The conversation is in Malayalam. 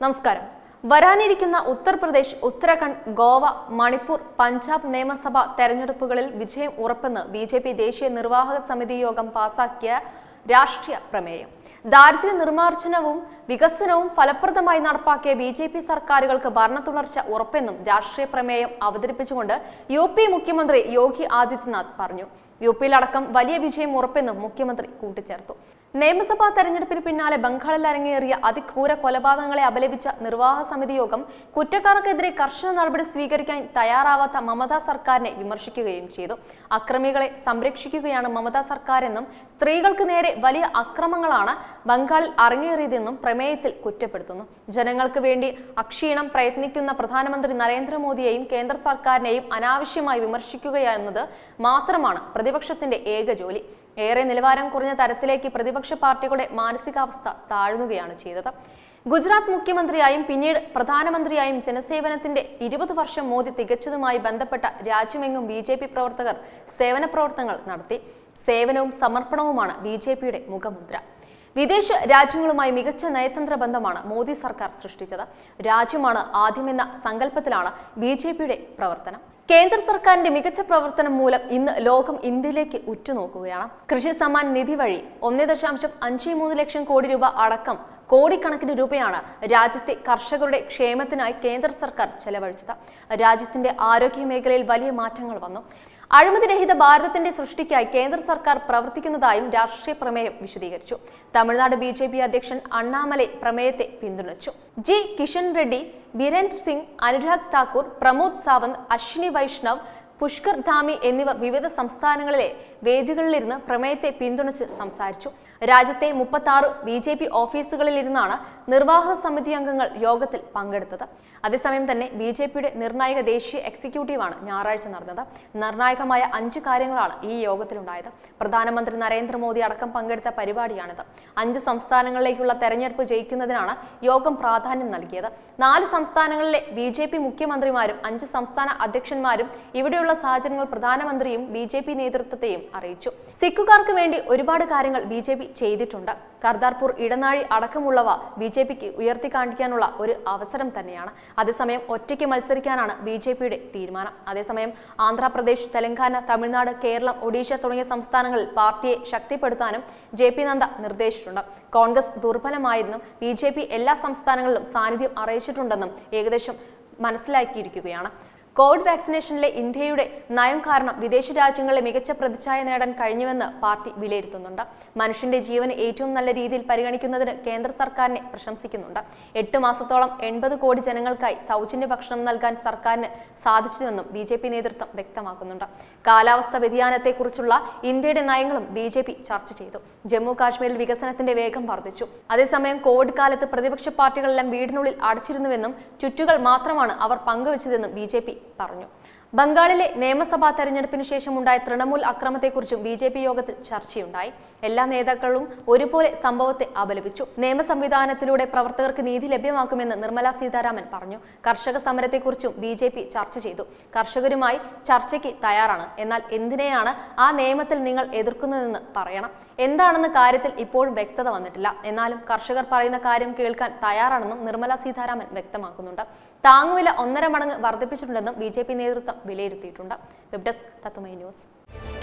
നമസ്കാരം വരാനിരിക്കുന്ന ഉത്തർപ്രദേശ് ഉത്തരാഖണ്ഡ് ഗോവ മണിപ്പൂർ പഞ്ചാബ് നിയമസഭാ തെരഞ്ഞെടുപ്പുകളിൽ വിജയം ഉറപ്പെന്ന് ബി ജെ പി ദേശീയ നിർവാഹക സമിതി യോഗം പാസാക്കിയ രാഷ്ട്രീയ പ്രമേയം ദാരിദ്ര്യ നിർമ്മാർജ്ജനവും വികസനവും ഫലപ്രദമായി നടപ്പാക്കിയ ബി ജെ പി സർക്കാരുകൾക്ക് ഭരണ തുടർച്ച ഉറപ്പെന്നും രാഷ്ട്രീയ പ്രമേയം അവതരിപ്പിച്ചുകൊണ്ട് യു പി മുഖ്യമന്ത്രി യോഗി ആദിത്യനാഥ് പറഞ്ഞു യു പിയിലടക്കം വലിയ വിജയം ഉറപ്പെന്നും മുഖ്യമന്ത്രി കൂട്ടിച്ചേർത്തു നിയമസഭാ തെരഞ്ഞെടുപ്പിന് പിന്നാലെ ബംഗാളിൽ അരങ്ങേറിയ അതിക്രൂര കൊലപാതകങ്ങളെ അപലപിച്ച നിർവാഹക സമിതി യോഗം കുറ്റക്കാർക്കെതിരെ കർശന നടപടി സ്വീകരിക്കാൻ തയ്യാറാവാത്ത മമതാ സർക്കാരിനെ വിമർശിക്കുകയും ചെയ്തു അക്രമികളെ സംരക്ഷിക്കുകയാണ് മമതാ സർക്കാരെന്നും സ്ത്രീകൾക്ക് നേരെ വലിയ അക്രമങ്ങളാണ് ബംഗാളിൽ അരങ്ങേറിയതെന്നും പ്രമേയത്തിൽ കുറ്റപ്പെടുത്തുന്നു ജനങ്ങൾക്ക് വേണ്ടി അക്ഷീണം പ്രയത്നിക്കുന്ന പ്രധാനമന്ത്രി നരേന്ദ്രമോദിയെയും കേന്ദ്ര സർക്കാരിനെയും അനാവശ്യമായി വിമർശിക്കുകയെന്നത് മാത്രമാണ് പ്രതിപക്ഷത്തിന്റെ ഏക ജോലി ഏറെ നിലവാരം കുറഞ്ഞ തരത്തിലേക്ക് പ്രതിപക്ഷ പാർട്ടികളുടെ മാനസികാവസ്ഥ താഴ്ന്നുകയാണ് ചെയ്തത് ഗുജറാത്ത് മുഖ്യമന്ത്രിയായും പിന്നീട് പ്രധാനമന്ത്രിയായും ജനസേവനത്തിന്റെ ഇരുപത് വർഷം മോദി തികച്ചതുമായി ബന്ധപ്പെട്ട രാജ്യമെങ്ങും ബി ജെ പി പ്രവർത്തകർ സേവന പ്രവർത്തനങ്ങൾ നടത്തി സേവനവും സമർപ്പണവുമാണ് ബി ജെ പിയുടെ മുഖമുദ്ര വിദേശ രാജ്യങ്ങളുമായി മികച്ച നയതന്ത്ര ബന്ധമാണ് മോദി സർക്കാർ സൃഷ്ടിച്ചത് രാജ്യമാണ് ആദ്യമെന്ന സങ്കല്പത്തിലാണ് ബി ജെ പിയുടെ പ്രവർത്തനം കേന്ദ്ര സർക്കാരിന്റെ മികച്ച പ്രവർത്തനം മൂലം ഇന്ന് ലോകം ഇന്ത്യയിലേക്ക് ഉറ്റുനോക്കുകയാണ് കൃഷി സമ്മാൻ നിധി വഴി ഒന്നേ ദശാംശം അഞ്ച് മൂന്ന് ലക്ഷം കോടി രൂപ അടക്കം കോടിക്കണക്കിന് രൂപയാണ് രാജ്യത്തെ കർഷകരുടെ ക്ഷേമത്തിനായി കേന്ദ്ര സർക്കാർ ചെലവഴിച്ചത് രാജ്യത്തിന്റെ ആരോഗ്യ മേഖലയിൽ വലിയ മാറ്റങ്ങൾ വന്നു അഴിമതിരഹിത ഭാരതത്തിന്റെ സൃഷ്ടിക്കായി കേന്ദ്ര സർക്കാർ പ്രവർത്തിക്കുന്നതായും രാഷ്ട്രീയ പ്രമേയം വിശദീകരിച്ചു തമിഴ്നാട് ബി ജെ പി അധ്യക്ഷൻ അണ്ണാമലൈ പ്രമേയത്തെ പിന്തുണച്ചു ജി കിഷൻ റെഡ്ഡി ബിരേൻ സിംഗ് അനുരാഗ് താക്കൂർ പ്രമോദ് സാവന്ത് അശ്വിനി വൈഷ്ണവ് പുഷ്കർ ധാമി എന്നിവർ വിവിധ സംസ്ഥാനങ്ങളിലെ വേദികളിലിരുന്ന് പ്രമേയത്തെ പിന്തുണച്ച് സംസാരിച്ചു രാജ്യത്തെ മുപ്പത്തി ആറ് ബി ജെ പി ഓഫീസുകളിലിരുന്നാണ് നിർവാഹക സമിതി അംഗങ്ങൾ യോഗത്തിൽ പങ്കെടുത്തത് അതേസമയം തന്നെ ബി ജെ പിയുടെ നിർണായക ദേശീയ എക്സിക്യൂട്ടീവാണ് ഞായറാഴ്ച നടന്നത് നിർണായകമായ അഞ്ച് കാര്യങ്ങളാണ് ഈ യോഗത്തിലുണ്ടായത് പ്രധാനമന്ത്രി നരേന്ദ്രമോദി അടക്കം പങ്കെടുത്ത പരിപാടിയാണിത് അഞ്ച് സംസ്ഥാനങ്ങളിലേക്കുള്ള തെരഞ്ഞെടുപ്പ് ജയിക്കുന്നതിനാണ് യോഗം പ്രാധാന്യം നൽകിയത് നാല് സംസ്ഥാനങ്ങളിലെ ബി ജെ പി മുഖ്യമന്ത്രിമാരും അഞ്ച് സംസ്ഥാന അധ്യക്ഷന്മാരും ഇവിടെയുള്ള സാഹചര്യങ്ങൾ പ്രധാനമന്ത്രിയും ബി ജെ പി നേതൃത്വത്തെയും അറിയിച്ചു സിഖുകാർക്ക് വേണ്ടി ഒരുപാട് കാര്യങ്ങൾ ബി ജെ പി ചെയ്തിട്ടുണ്ട് കർദാർപൂർ ഇടനാഴി അടക്കമുള്ളവ ബി ജെ പിക്ക് ഉയർത്തി കാണിക്കാനുള്ള ഒരു അവസരം തന്നെയാണ് അതേസമയം ഒറ്റയ്ക്ക് മത്സരിക്കാനാണ് ബി ജെ പിയുടെ തീരുമാനം അതേസമയം ആന്ധ്രാപ്രദേശ് തെലങ്കാന തമിഴ്നാട് കേരളം ഒഡീഷ തുടങ്ങിയ സംസ്ഥാനങ്ങളിൽ പാർട്ടിയെ ശക്തിപ്പെടുത്താനും ജെ പി നദ്ദ നിർദ്ദേശിച്ചിട്ടുണ്ട് കോൺഗ്രസ് ദുർബലമായെന്നും ബി ജെ പി എല്ലാ സംസ്ഥാനങ്ങളിലും സാന്നിധ്യം അറിയിച്ചിട്ടുണ്ടെന്നും ഏകദേശം മനസ്സിലാക്കിയിരിക്കുകയാണ് കോവിഡ് വാക്സിനേഷനിലെ ഇന്ത്യയുടെ നയം കാരണം വിദേശ രാജ്യങ്ങളിലെ മികച്ച പ്രതിച്ഛായ നേടാൻ കഴിഞ്ഞുവെന്ന് പാർട്ടി വിലയിരുത്തുന്നുണ്ട് മനുഷ്യന്റെ ജീവൻ ഏറ്റവും നല്ല രീതിയിൽ പരിഗണിക്കുന്നതിന് കേന്ദ്ര സർക്കാരിനെ പ്രശംസിക്കുന്നുണ്ട് എട്ട് മാസത്തോളം എൺപത് കോടി ജനങ്ങൾക്കായി സൗജന്യ ഭക്ഷണം നൽകാൻ സർക്കാരിന് സാധിച്ചുവെന്നും ബി ജെ പി നേതൃത്വം വ്യക്തമാക്കുന്നുണ്ട് കാലാവസ്ഥ വ്യതിയാനത്തെക്കുറിച്ചുള്ള ഇന്ത്യയുടെ നയങ്ങളും ബി ജെ പി ചർച്ച ചെയ്തു ജമ്മു കാശ്മീരിൽ വികസനത്തിന്റെ വേഗം വർദ്ധിച്ചു അതേസമയം കോവിഡ് കാലത്ത് പ്രതിപക്ഷ പാർട്ടികളെല്ലാം വീടിനുള്ളിൽ അടച്ചിരുന്നുവെന്നും ചുറ്റുകൾ മാത്രമാണ് അവർ പങ്കുവച്ചതെന്നും ബി പറഞ്ഞു ബംഗാളിലെ നിയമസഭാ തെരഞ്ഞെടുപ്പിന് ശേഷം ഉണ്ടായ തൃണമൂൽ അക്രമത്തെക്കുറിച്ചും ബി ജെ പി യോഗത്തിൽ ചർച്ചയുണ്ടായി എല്ലാ നേതാക്കളും ഒരുപോലെ സംഭവത്തെ അപലപിച്ചു നിയമ സംവിധാനത്തിലൂടെ പ്രവർത്തകർക്ക് നീതി ലഭ്യമാക്കുമെന്ന് നിർമ്മല സീതാരാമൻ പറഞ്ഞു കർഷക സമരത്തെക്കുറിച്ചും ബി ജെ പി ചർച്ച ചെയ്തു കർഷകരുമായി ചർച്ചയ്ക്ക് തയ്യാറാണ് എന്നാൽ എന്തിനെയാണ് ആ നിയമത്തിൽ നിങ്ങൾ എതിർക്കുന്നതെന്ന് പറയണം എന്താണെന്ന കാര്യത്തിൽ ഇപ്പോഴും വ്യക്തത വന്നിട്ടില്ല എന്നാലും കർഷകർ പറയുന്ന കാര്യം കേൾക്കാൻ തയ്യാറാണെന്നും നിർമ്മല സീതാരാമൻ വ്യക്തമാക്കുന്നുണ്ട് താങ്ങുവില ഒന്നര മടങ്ങ് വർദ്ധിപ്പിച്ചിട്ടുണ്ടെന്നും ബി ജെ പി നേതൃത്വം വിലയിരുത്തിയിട്ടുണ്ട് വെബ് ഡെസ്ക് തത്തുമൈ ന്യൂസ്